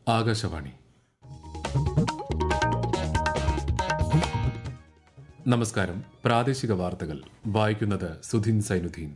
ആകാശവാണി നമസ്കാരം പ്രാദേശിക വാർത്തകൾ വായിക്കുന്നത് സുധിൻ സൈനുദ്ദീൻ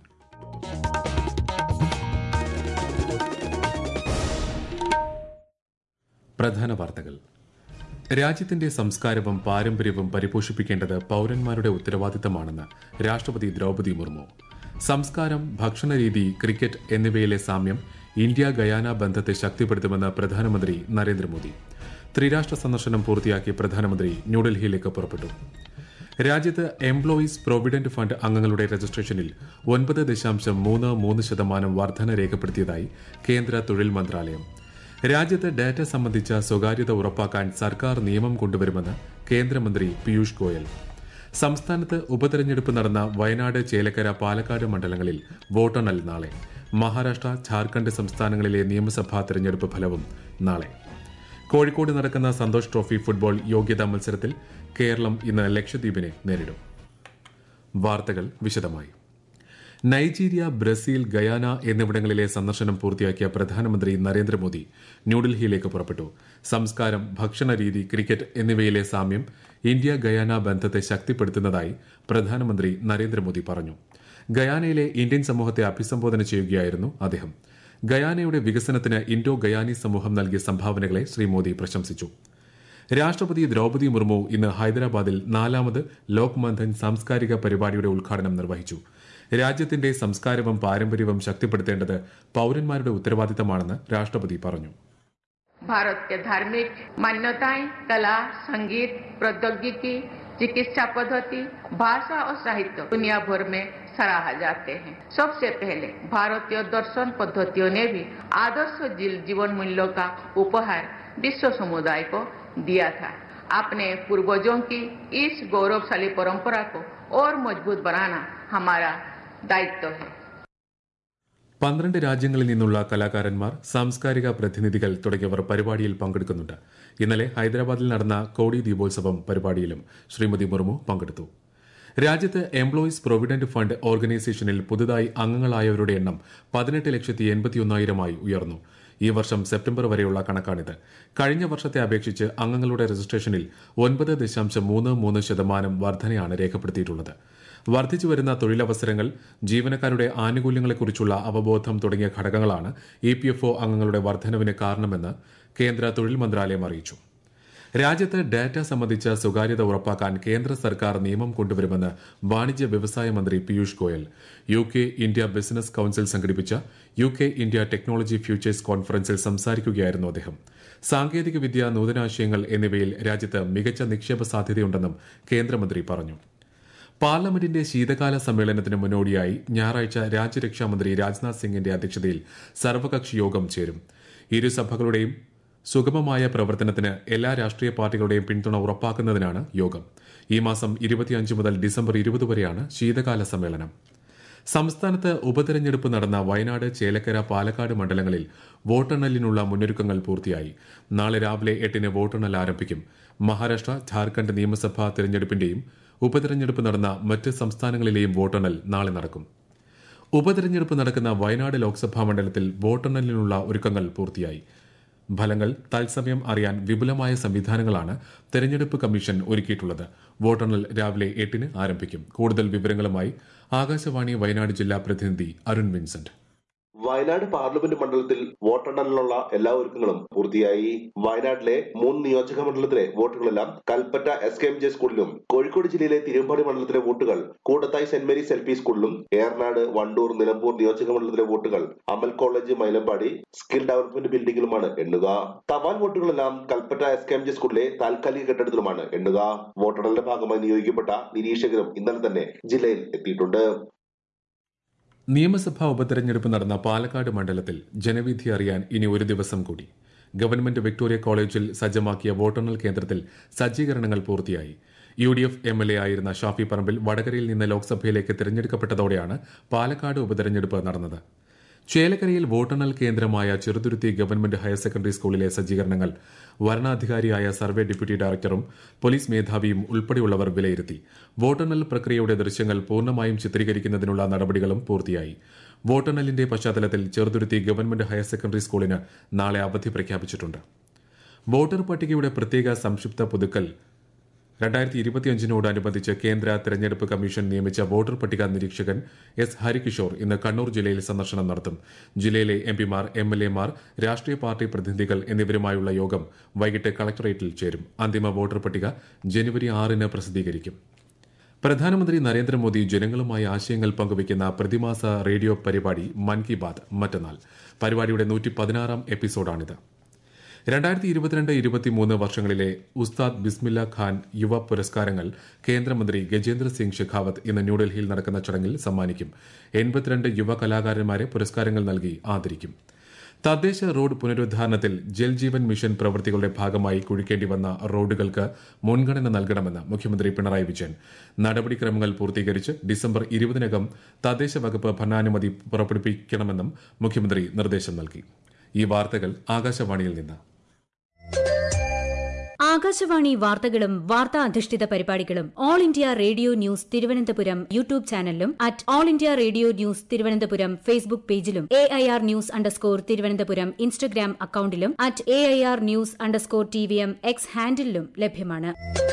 പ്രധാന വാർത്തകൾ രാജ്യത്തിന്റെ സംസ്കാരവും പാരമ്പര്യവും പരിപോഷിപ്പിക്കേണ്ടത് പൌരന്മാരുടെ ഉത്തരവാദിത്തമാണെന്ന് രാഷ്ട്രപതി ദ്രൗപദി മുർമു സംസ്കാരം ഭക്ഷണരീതി ക്രിക്കറ്റ് എന്നിവയിലെ സാമ്യം ഇന്ത്യ ഗയാന ബന്ധത്തെ ശക്തിപ്പെടുത്തുമെന്ന് പ്രധാനമന്ത്രി നരേന്ദ്രമോദി ത്രിരാഷ്ട്ര സന്ദർശനം പൂർത്തിയാക്കി പ്രധാനമന്ത്രി ന്യൂഡൽഹിയിലേക്ക് പുറപ്പെട്ടു രാജ്യത്ത് എംപ്ലോയീസ് പ്രൊവിഡന്റ് ഫണ്ട് അംഗങ്ങളുടെ രജിസ്ട്രേഷനിൽ ഒൻപത് ദശാംശം മൂന്ന് മൂന്ന് ശതമാനം വർധന രേഖപ്പെടുത്തിയതായി കേന്ദ്ര തൊഴിൽ മന്ത്രാലയം രാജ്യത്ത് ഡാറ്റ സംബന്ധിച്ച സ്വകാര്യത ഉറപ്പാക്കാൻ സർക്കാർ നിയമം കൊണ്ടുവരുമെന്ന് കേന്ദ്രമന്ത്രി പീയൂഷ് ഗോയൽ സംസ്ഥാനത്ത് ഉപതെരഞ്ഞെടുപ്പ് നടന്ന വയനാട് ചേലക്കര പാലക്കാട് മണ്ഡലങ്ങളിൽ വോട്ടെണ്ണൽ നാളെ മഹാരാഷ്ട്ര ഝാർഖണ്ഡ് സംസ്ഥാനങ്ങളിലെ നിയമസഭാ തെരഞ്ഞെടുപ്പ് ഫലവും നാളെ കോഴിക്കോട് നടക്കുന്ന സന്തോഷ് ട്രോഫി ഫുട്ബോൾ യോഗ്യതാ മത്സരത്തിൽ കേരളം ഇന്ന് ലക്ഷദ്വീപിനെ നേരിടും വാർത്തകൾ വിശദമായി നൈജീരിയ ബ്രസീൽ ഗയാന എന്നിവിടങ്ങളിലെ സന്ദർശനം പൂർത്തിയാക്കിയ പ്രധാനമന്ത്രി നരേന്ദ്രമോദി ന്യൂഡൽഹിയിലേക്ക് പുറപ്പെട്ടു സംസ്കാരം ഭക്ഷണരീതി ക്രിക്കറ്റ് എന്നിവയിലെ സാമ്യം ഇന്ത്യ ഗയാന ബന്ധത്തെ ശക്തിപ്പെടുത്തുന്നതായി പ്രധാനമന്ത്രി നരേന്ദ്രമോദി പറഞ്ഞു ഗയാനയിലെ ഇന്ത്യൻ സമൂഹത്തെ അഭിസംബോധന ചെയ്യുകയായിരുന്നു അദ്ദേഹം ഗയാനയുടെ വികസനത്തിന് ഇൻഡോ ഗയാനി സമൂഹം നൽകിയ സംഭാവനകളെ ശ്രീ മോദി പ്രശംസിച്ചു രാഷ്ട്രപതി ദ്രൌപദി മുർമു ഇന്ന് ഹൈദരാബാദിൽ നാലാമത് ലോക് മന്ധൻ സാംസ്കാരിക പരിപാടിയുടെ ഉദ്ഘാടനം നിർവഹിച്ചു രാജ്യത്തിന്റെ സംസ്കാരവും പാരമ്പര്യവും ശക്തിപ്പെടുത്തേണ്ടത് പൌരന്മാരുടെ ഉത്തരവാദിത്തമാണെന്ന് രാഷ്ട്രപതി പറഞ്ഞു भारत के धार्मिक मान्यताएं कला संगीत प्रौद्योगिकी चिकित्सा पद्धति भाषा और साहित्य दुनिया भर में सराहा जाते हैं सबसे पहले भारतीय दर्शन पद्धतियों ने भी आदर्श जी- जीवन मूल्यों का उपहार विश्व समुदाय को दिया था अपने पूर्वजों की इस गौरवशाली परंपरा को और मजबूत बनाना हमारा दायित्व है പന്ത്രണ്ട് രാജ്യങ്ങളിൽ നിന്നുള്ള കലാകാരന്മാർ സാംസ്കാരിക പ്രതിനിധികൾ തുടങ്ങിയവർ പരിപാടിയിൽ പങ്കെടുക്കുന്നുണ്ട് ഇന്നലെ ഹൈദരാബാദിൽ നടന്ന കോടി ദീപോത്സവം പരിപാടിയിലും ശ്രീമതി മുർമു പങ്കെടുത്തു രാജ്യത്ത് എംപ്ലോയീസ് പ്രൊവിഡന്റ് ഫണ്ട് ഓർഗനൈസേഷനിൽ പുതുതായി അംഗങ്ങളായവരുടെ എണ്ണം പതിനെട്ട് ലക്ഷത്തി എൺപത്തിയൊന്നായിരമായി ഉയർന്നു ഈ വർഷം സെപ്റ്റംബർ വരെയുള്ള കണക്കാണിത് കഴിഞ്ഞ വർഷത്തെ അപേക്ഷിച്ച് അംഗങ്ങളുടെ രജിസ്ട്രേഷനിൽ ഒൻപത് ദശാംശം മൂന്ന് മൂന്ന് ശതമാനം വർധനയാണ് രേഖപ്പെടുത്തിയിട്ടുള്ളത് വർദ്ധിച്ചു വരുന്ന തൊഴിലവസരങ്ങൾ ജീവനക്കാരുടെ ആനുകൂല്യങ്ങളെക്കുറിച്ചുള്ള അവബോധം തുടങ്ങിയ ഘടകങ്ങളാണ് ഇ പി എഫ് ഒ അംഗങ്ങളുടെ വർധനവിന് കാരണമെന്ന് കേന്ദ്ര തൊഴിൽ മന്ത്രാലയം അറിയിച്ചു രാജ്യത്ത് ഡാറ്റ സംബന്ധിച്ച സ്വകാര്യത ഉറപ്പാക്കാൻ കേന്ദ്ര സർക്കാർ നിയമം കൊണ്ടുവരുമെന്ന് വാണിജ്യ വ്യവസായ മന്ത്രി Piyush Goyal U K India business council സംഘടിപ്പിച്ച U K India technology futures കോൺഫറൻസിൽ സംസാരിക്കുകയായിരുന്നു അദ്ദേഹം സാങ്കേതികവിദ്യ നൂതനാശയങ്ങൾ എന്നിവയിൽ രാജ്യത്ത് മികച്ച നിക്ഷേപ സാധ്യതയുണ്ടെന്നും കേന്ദ്രമന്ത്രി പറഞ്ഞു പാർലമെന്റിന്റെ ശീതകാല സമ്മേളനത്തിന് മുന്നോടിയായി ഞായറാഴ്ച രാജ്യരക്ഷാമന്ത്രി രാജ്നാഥ് സിംഗിന്റെ അധ്യക്ഷതയിൽ സർവകക്ഷി യോഗം ചേരും ഇരുസഭകളുടെയും സുഗമമായ പ്രവർത്തനത്തിന് എല്ലാ രാഷ്ട്രീയ പാർട്ടികളുടെയും പിന്തുണ ഉറപ്പാക്കുന്നതിനാണ് യോഗം ഈ മാസം ഇരുപത്തിയഞ്ച് മുതൽ ഡിസംബർ ഇരുപത് വരെയാണ് ശീതകാല സമ്മേളനം സംസ്ഥാനത്ത് ഉപതെരഞ്ഞെടുപ്പ് നടന്ന വയനാട് ചേലക്കര പാലക്കാട് മണ്ഡലങ്ങളിൽ വോട്ടെണ്ണലിനുള്ള മുന്നൊരുക്കങ്ങൾ പൂർത്തിയായി നാളെ രാവിലെ എട്ടിന് വോട്ടെണ്ണൽ ആരംഭിക്കും മഹാരാഷ്ട്ര ഝാർഖണ്ഡ് നിയമസഭാ തെരഞ്ഞെടുപ്പിന്റെയും ഉപതെരഞ്ഞെടുപ്പ് നടന്ന മറ്റ് സംസ്ഥാനങ്ങളിലെയും വോട്ടെണ്ണൽ നാളെ നടക്കും ഉപതെരഞ്ഞെടുപ്പ് നടക്കുന്ന വയനാട് ലോക്സഭാ മണ്ഡലത്തിൽ വോട്ടെണ്ണലിനുള്ള ഒരുക്കങ്ങൾ പൂർത്തിയായി ഫലങ്ങൾ തത്സമയം അറിയാൻ വിപുലമായ സംവിധാനങ്ങളാണ് തെരഞ്ഞെടുപ്പ് കമ്മീഷൻ ഒരുക്കിയിട്ടുള്ളത് വോട്ടെണ്ണൽ രാവിലെ എട്ടിന് ആരംഭിക്കും കൂടുതൽ വിവരങ്ങളുമായി ആകാശവാണി വയനാട് ജില്ലാ പ്രതിനിധി അരുൺ വിൻസെന്റ് വയനാട് പാർലമെന്റ് മണ്ഡലത്തിൽ വോട്ടെണ്ണലിനുള്ള എല്ലാ ഒരുക്കങ്ങളും പൂർത്തിയായി വയനാട്ടിലെ മൂന്ന് നിയോജക മണ്ഡലത്തിലെ വോട്ടുകളെല്ലാം Kalpetta S K M J സ്കൂളിലും കോഴിക്കോട് ജില്ലയിലെ തിരുവമ്പാടി മണ്ഡലത്തിലെ വോട്ടുകൾ Koodathai saint Mary's L P സ്കൂളിലും ഏറനാട് വണ്ടൂർ നിലമ്പൂർ നിയോജക മണ്ഡലത്തിലെ വോട്ടുകൾ Amal college Mylampady skill development ബിൽഡിംഗിലുമാണ് എണ്ണുക തപാൽ വോട്ടുകളെല്ലാം Kalpetta S K M J സ്കൂളിലെ താൽക്കാലിക കെട്ടിടത്തിലുമാണ് എണ്ണുക വോട്ടെണ്ണലിന്റെ ഭാഗമായി നിയോഗിക്കപ്പെട്ട നിരീക്ഷകരും ഇന്നലെ തന്നെ ജില്ലയിൽ എത്തിയിട്ടുണ്ട് നിയമസഭാ ഉപതെരഞ്ഞെടുപ്പ് നടന്ന പാലക്കാട് മണ്ഡലത്തിൽ ജനവിധി അറിയാൻ ഇനി ഒരു ദിവസം കൂടി ഗവൺമെന്റ് വിക്ടോറിയ കോളേജിൽ സജ്ജമാക്കിയ വോട്ടെണ്ണൽ കേന്ദ്രത്തിൽ സജ്ജീകരണങ്ങൾ പൂർത്തിയായി U D F M L A ആയിരുന്ന ഷാഫി പറമ്പിൽ വടകരയിൽ നിന്ന് ലോക്സഭയിലേക്ക് തിരഞ്ഞെടുക്കപ്പെട്ടതോടെയാണ് പാലക്കാട് ഉപതെരഞ്ഞെടുപ്പ് നടന്നത് ചേലക്കരയിൽ വോട്ടെണ്ണൽ കേന്ദ്രമായ ചെറുതുരുത്തി ഗവൺമെന്റ് ഹയർ സെക്കൻഡറി സ്കൂളിലെ സജ്ജീകരണങ്ങൾ വരണാധികാരിയായ സർവേ ഡെപ്യൂട്ടി ഡയറക്ടറും പോലീസ് മേധാവിയും ഉൾപ്പെടെയുള്ളവർ വിലയിരുത്തി വോട്ടെണ്ണൽ പ്രക്രിയയുടെ ദൃശ്യങ്ങൾ പൂർണ്ണമായും ചിത്രീകരിക്കുന്നതിനുള്ള നടപടികളും പൂർത്തിയായി വോട്ടെണ്ണലിന്റെ പശ്ചാത്തലത്തിൽ ചെറുതുരുത്തി ഗവൺമെന്റ് ഹയർ സെക്കൻഡറി സ്കൂളിന് നാളെ അവധി പ്രഖ്യാപിച്ചിട്ടുണ്ട് വോട്ടർ പട്ടികയുടെ പ്രത്യേക സംക്ഷിപ്ത പുതുക്കൽ രണ്ടായിരത്തി ഇരുപത്തിയഞ്ചിനോടനുബന്ധിച്ച് കേന്ദ്ര തെരഞ്ഞെടുപ്പ് കമ്മീഷൻ നിയമിച്ച വോട്ടർ പട്ടിക നിരീക്ഷകൻ എസ് ഹരികിഷോർ ഇന്ന് കണ്ണൂർ ജില്ലയിൽ സന്ദർശനം നടത്തും ജില്ലയിലെ എംപിമാർ എം എൽ എമാർ രാഷ്ട്രീയ പാർട്ടി പ്രതിനിധികൾ എന്നിവരുമായുള്ള യോഗം വൈകിട്ട് കളക്ടറേറ്റിൽ ചേരും അന്തിമ വോട്ടർ പട്ടിക ജനുവരി ആറിന് പ്രസിദ്ധീകരിക്കും പ്രധാനമന്ത്രി നരേന്ദ്രമോദി ജനങ്ങളുമായി ആശയങ്ങൾ പങ്കുവയ്ക്കുന്ന പ്രതിമാസ റേഡിയോ പരിപാടി മൻ കി ബാത് മറ്റന്നാൾ പരിപാടിയുടെ നൂറ്റി പതിനാറാം എപ്പിസോഡാണിത് രണ്ടായിരത്തി ഇരുപത്തിരണ്ട് ഇരുപത്തിമൂന്ന് വർഷങ്ങളിലെ ഉസ്താദ് ബിസ്മില്ല ഖാൻ യുവ പുരസ്കാരങ്ങൾ കേന്ദ്രമന്ത്രി ഗജേന്ദ്ര സിംഗ് ഷെഖാവത്ത് ഇന്ന് ന്യൂഡൽഹിയിൽ നടക്കുന്ന ചടങ്ങിൽ സമ്മാനിക്കും എൺപത്തിരണ്ട് യുവ കലാകാരന്മാരെ പുരസ്കാരങ്ങൾ നൽകി ആദരിക്കും തദ്ദേശ റോഡ് പുനരുദ്ധാരണത്തിൽ ജൽജീവൻ മിഷൻ പ്രവൃത്തികളുടെ ഭാഗമായി കുഴിക്കേണ്ടി വന്ന റോഡുകൾക്ക് മുൻഗണന നൽകണമെന്ന് മുഖ്യമന്ത്രി പിണറായി വിജയൻ നടപടിക്രമങ്ങൾ പൂർത്തീകരിച്ച് ഡിസംബർ ഇരുപതിനകം തദ്ദേശ വകുപ്പ് ഭരണാനുമതി പുറപ്പെടുവിക്കണമെന്നും മുഖ്യമന്ത്രി നിർദ്ദേശം നൽകി ഈ വാർത്തകൾ ആകാശവാണിയിൽ നിന്ന് ആകാശവാണി വാർത്തകളും വാർത്താ അധിഷ്ഠിത പരിപാടികളും all India radio news Thiruvananthapuram YouTube ചാനലിലും at all India radio news Thiruvananthapuram Facebook പേജിലും A I R news underscore Thiruvananthapuram Instagram അക്കൌണ്ടിലും at A I R news underscore T V M X ഹാൻഡിലും ലഭ്യമാണ്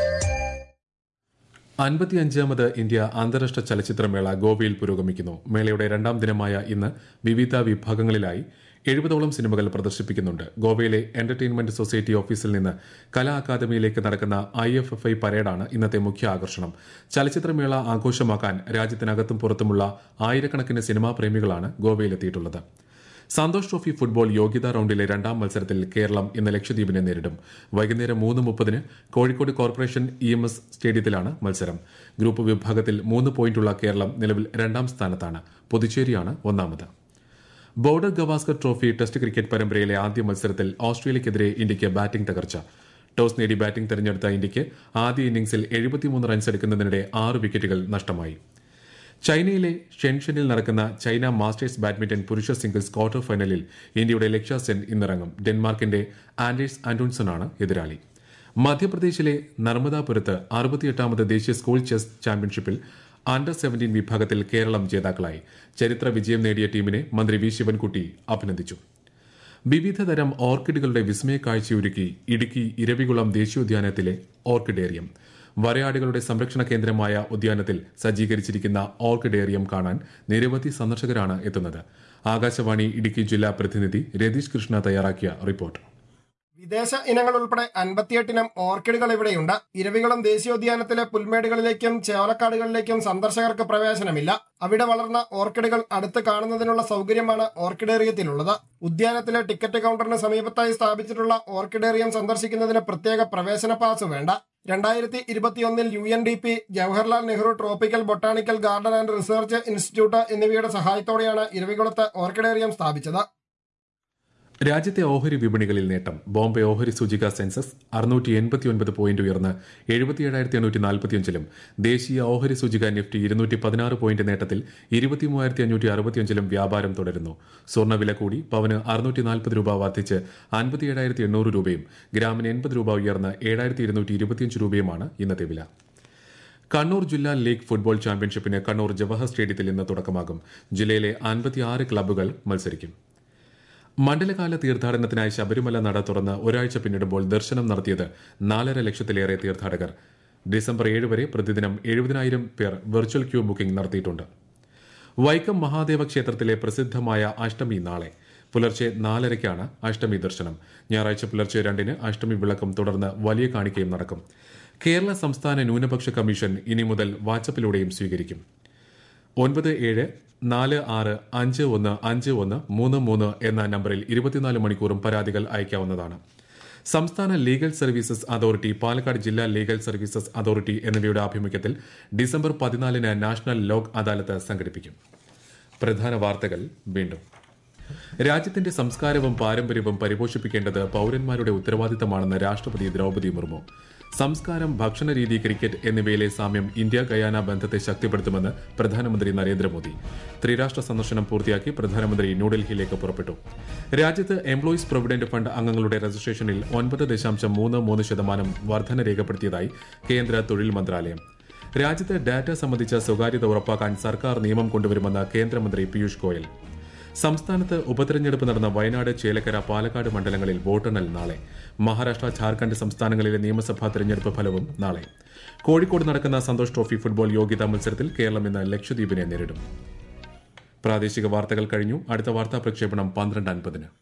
അൻപത്തിയഞ്ചാമത് ഇന്ത്യ അന്താരാഷ്ട്ര ചലച്ചിത്രമേള ഗോവയിൽ പുരോഗമിക്കുന്നു മേളയുടെ രണ്ടാം ദിനമായ ഇന്ന് വിവിധ വിഭാഗങ്ങളിലായി എഴുപതോളം സിനിമകൾ പ്രദർശിപ്പിക്കുന്നുണ്ട് ഗോവയിലെ എന്റർടൈൻമെന്റ് സൊസൈറ്റി ഓഫീസിൽ നിന്ന് കലാ അക്കാദമിയിലേക്ക് നടക്കുന്ന ഐ എഫ് എഫ് ഐ പരേഡാണ് ഇന്നത്തെ മുഖ്യ ആകർഷണം ചലച്ചിത്രമേള ആഘോഷമാക്കാൻ രാജ്യത്തിനകത്തും പുറത്തുമുള്ള ആയിരക്കണക്കിന് സിനിമാ പ്രേമികളാണ് ഗോവയിലെത്തിയിട്ടുള്ളത് സന്തോഷ് ട്രോഫി ഫുട്ബോൾ യോഗ്യതാ റൌണ്ടിലെ രണ്ടാം മത്സരത്തിൽ കേരളം ഇന്ന് ലക്ഷദ്വീപിനെ നേരിടും വൈകുന്നേരം മൂന്ന് മുപ്പതിന് Kozhikode corporation E M S സ്റ്റേഡിയത്തിലാണ് മത്സരം ഗ്രൂപ്പ് വിഭാഗത്തിൽ മൂന്ന് പോയിന്റുള്ള കേരളം നിലവിൽ രണ്ടാം സ്ഥാനത്താണ് പുതുച്ചേരിയാണ് ഒന്നാമത് Border Gavaskar trophy test cricket പരമ്പരയിലെ ആദ്യ മത്സരത്തിൽ ഓസ്ട്രേലിയക്കെതിരെ ഇന്ത്യയ്ക്ക് ബാറ്റിംഗ് തകർച്ച ടോസ് നേടി ബാറ്റിംഗ് തെരഞ്ഞെടുത്ത ഇന്ത്യയ്ക്ക് ആദ്യ ഇന്നിംഗ്സിൽ എഴുപത്തിമൂന്ന് റൺസ് എടുക്കുന്നതിനിടെ ആറ് വിക്കറ്റുകൾ നഷ്ടമായി ചൈനയിലെ ഷെൻഷനിൽ നടക്കുന്ന ചൈന മാസ്റ്റേഴ്സ് ബാഡ്മിന്റൺ പുരുഷ സിംഗിൾസ് ക്വാർട്ടർ ഫൈനലിൽ ഇന്ത്യയുടെ ലക്ഷ്യ സെൻ ഇന്നിറങ്ങും ഡെൻമാർക്കിന്റെ ആൻഡേഴ്സ് ആന്റോൺസണാണ് എതിരാളി മധ്യപ്രദേശിലെ നർമ്മദാപുരത്ത് അറുപത്തിയെട്ടാമത് ദേശീയ സ്കൂൾ ചെസ് ചാമ്പ്യൻഷിപ്പിൽ അണ്ടർ സെവന്റീൻ വിഭാഗത്തിൽ കേരളം ജേതാക്കളായി ചരിത്ര വിജയം നേടിയ ടീമിനെ മന്ത്രി വി ശിവൻകുട്ടി അഭിനന്ദിച്ചു വിവിധതരം ഓർക്കിഡുകളുടെ വിസ്മയ കാഴ്ചയൊരുക്കി ഇടുക്കി ഇരവികുളം ദേശീയോദ്യാനത്തിലെ ഓർക്കിഡേറിയം വരയാടുകളുടെ സംരക്ഷണ കേന്ദ്രമായ ഉദ്യാനത്തിൽ സജ്ജീകരിച്ചിരിക്കുന്ന ഓർക്കിഡേറിയം കാണാൻ നിരവധി സന്ദർശകരാണ് എത്തുന്നത് ആകാശവാണി ഇടുക്കി ജില്ലാ പ്രതിനിധി രതീഷ് കൃഷ്ണ തയ്യാറാക്കിയ റിപ്പോർട്ട് വിദേശ ഇനങ്ങൾ ഉൾപ്പെടെ അൻപത്തിയെട്ടിനം ഓർക്കിഡുകൾ ഇവിടെയുണ്ട് ഇരവികുളം ദേശീയോദ്യാനത്തിലെ പുൽമേടുകളിലേക്കും ചേവലക്കാടുകളിലേക്കും സന്ദർശകർക്ക് പ്രവേശനമില്ല അവിടെ വളർന്ന ഓർക്കിഡുകൾ അടുത്ത് കാണുന്നതിനുള്ള സൗകര്യമാണ് ഓർക്കിഡേറിയത്തിലുള്ളത് ഉദ്യാനത്തിലെ ടിക്കറ്റ് കൗണ്ടറിന് സമീപത്തായി സ്ഥാപിച്ചിട്ടുള്ള ഓർക്കിഡേറിയം സന്ദർശിക്കുന്നതിന് പ്രത്യേക പ്രവേശന പാസ് വേണ്ട രണ്ടായിരത്തി ഇരുപത്തിയൊന്നിൽ U N D P Jawaharlal Nehru tropical botanical garden and research institute എന്നിവയുടെ സഹായത്തോടെയാണ് ഇരവികുളത്ത് ഓർക്കിഡേറിയം സ്ഥാപിച്ചത് രാജ്യത്തെ ഓഹരി വിപണികളിൽ നേട്ടം ബോംബെ ഓഹരി സൂചിക സെൻസസ് അറുന്നൂറ്റി എൺപത്തിയൊൻപത് പോയിന്റ് ഉയർന്ന് എഴുപത്തിയേഴായിരത്തി എണ്ണൂറ്റി നാൽപ്പത്തിയഞ്ചിലും ദേശീയ ഓഹരി സൂചിക നിഫ്റ്റി ഇരുന്നൂറ്റി പതിനാറ് പോയിന്റ് നേട്ടത്തിൽ ഇരുപത്തിമൂവായിരത്തി അഞ്ഞൂറ്റി അറുപത്തിയഞ്ചിലും വ്യാപാരം തുടരുന്നു സ്വർണ്ണവില കൂടി പവന് അറുന്നൂറ്റി നാൽപ്പത് രൂപ വർദ്ധിച്ച് അൻപത്തിയേഴായിരത്തി എണ്ണൂറ് രൂപയും ഗ്രാമിന് എൺപത് രൂപ ഉയർന്ന് ഏഴായിരത്തി ഇരുന്നൂറ്റി ഇരുപത്തിയഞ്ച് രൂപയുമാണ് ഇന്നത്തെ വില കണ്ണൂർ ജില്ലാ ലീഗ് ഫുട്ബോൾ ചാമ്പ്യൻഷിപ്പിന് കണ്ണൂർ ജവഹർ സ്റ്റേഡിയത്തിൽ ഇന്ന് തുടക്കമാകും ജില്ലയിലെ അൻപത്തിയാറ് ക്ലബ്ബുകൾ മത്സരിക്കും മണ്ഡലകാല തീർത്ഥാടനത്തിനായി ശബരിമല നട തുറന്ന് ഒരാഴ്ച പിന്നിടുമ്പോൾ ദർശനം നടത്തിയത് നാലര ലക്ഷത്തിലേറെ തീർത്ഥാടകർ ഡിസംബർ ഏഴ് വരെ പ്രതിദിനം എഴുപതിനായിരം പേർ വെർച്വൽ ക്യൂ ബുക്കിംഗ് നടത്തിയിട്ടുണ്ട് വൈക്കം മഹാദേവ ക്ഷേത്രത്തിലെ പ്രസിദ്ധമായ അഷ്ടമി നാളെ പുലർച്ചെ നാലരയ്ക്കാണ് അഷ്ടമി ദർശനം ഞായറാഴ്ച പുലർച്ചെ രണ്ടിന് അഷ്ടമി വിളക്കും തുടർന്ന് വലിയ കാണിക്കയും നടക്കും കേരള സംസ്ഥാന ന്യൂനപക്ഷ കമ്മീഷൻ ഇനി മുതൽ വാട്സപ്പിലൂടെയും സ്വീകരിക്കും ഒൻപത് ഏഴ് നാല് ആറ് അഞ്ച് ഒന്ന് അഞ്ച് ഒന്ന് മൂന്ന് മൂന്ന് എന്ന നമ്പറിൽ ഇരുപത്തിനാല് മണിക്കൂറും പരാതികൾ അയക്കാവുന്നതാണ് സംസ്ഥാന ലീഗൽ സർവീസസ് അതോറിറ്റി പാലക്കാട് ജില്ലാ ലീഗൽ സർവീസസ് അതോറിറ്റി എന്നിവയുടെ ആഭിമുഖ്യത്തിൽ ഡിസംബർ പതിനാലിന് നാഷണൽ ലോക് അദാലത്ത് സംഘടിപ്പിക്കും പ്രധാന വാർത്തകൾ വീണ്ടും രാജ്യത്തിന്റെ സംസ്കാരവും പാരമ്പര്യവും പരിപോഷിപ്പിക്കേണ്ടത് പൌരന്മാരുടെ ഉത്തരവാദിത്തമാണെന്ന് രാഷ്ട്രപതി ദ്രൌപദി മുർമു സംസ്കാരം ഭക്ഷണരീതി ക്രിക്കറ്റ് എന്നിവയിലെ സാമ്യം ഇന്ത്യ ഗയാന ബന്ധത്തെ ശക്തിപ്പെടുത്തുമെന്ന് പ്രധാനമന്ത്രി നരേന്ദ്രമോദി ത്രിരാഷ്ട്ര സന്ദർശനം പൂർത്തിയാക്കി പ്രധാനമന്ത്രി ന്യൂഡൽഹിയിലേക്ക് പുറപ്പെട്ടു രാജ്യത്ത് എംപ്ലോയീസ് പ്രൊവിഡന്റ് ഫണ്ട് അംഗങ്ങളുടെ രജിസ്ട്രേഷനിൽ ഒൻപത് ദശാംശം മൂന്ന് മൂന്ന് ശതമാനം വർധന രേഖപ്പെടുത്തിയതായി കേന്ദ്ര തൊഴിൽ മന്ത്രാലയം രാജ്യത്ത് ഡാറ്റ സംബന്ധിച്ച സ്വകാര്യത ഉറപ്പാക്കാൻ സർക്കാർ നിയമം കൊണ്ടുവരുമെന്ന് കേന്ദ്രമന്ത്രി പീയൂഷ് ഗോയൽ സംസ്ഥാനത്ത് ഉപതെരഞ്ഞെടുപ്പ് നടന്ന വയനാട് ചേലക്കര പാലക്കാട് മണ്ഡലങ്ങളിൽ വോട്ടെണ്ണൽ നാളെ മഹാരാഷ്ട്ര ഝാർഖണ്ഡ് സംസ്ഥാനങ്ങളിലെ നിയമസഭാ തെരഞ്ഞെടുപ്പ് ഫലവും നാളെ കോഴിക്കോട് നടക്കുന്ന സന്തോഷ് ട്രോഫി ഫുട്ബോൾ യോഗ്യതാ മത്സരത്തിൽ കേരളം ഇന്ന് ലക്ഷദ്വീപിനെ നേരിടും പ്രാദേശിക വാർത്തകൾ കഴിഞ്ഞു അടുത്ത വാർത്താ പ്രക്ഷേപണം പന്ത്രണ്ട് അൻപതിന്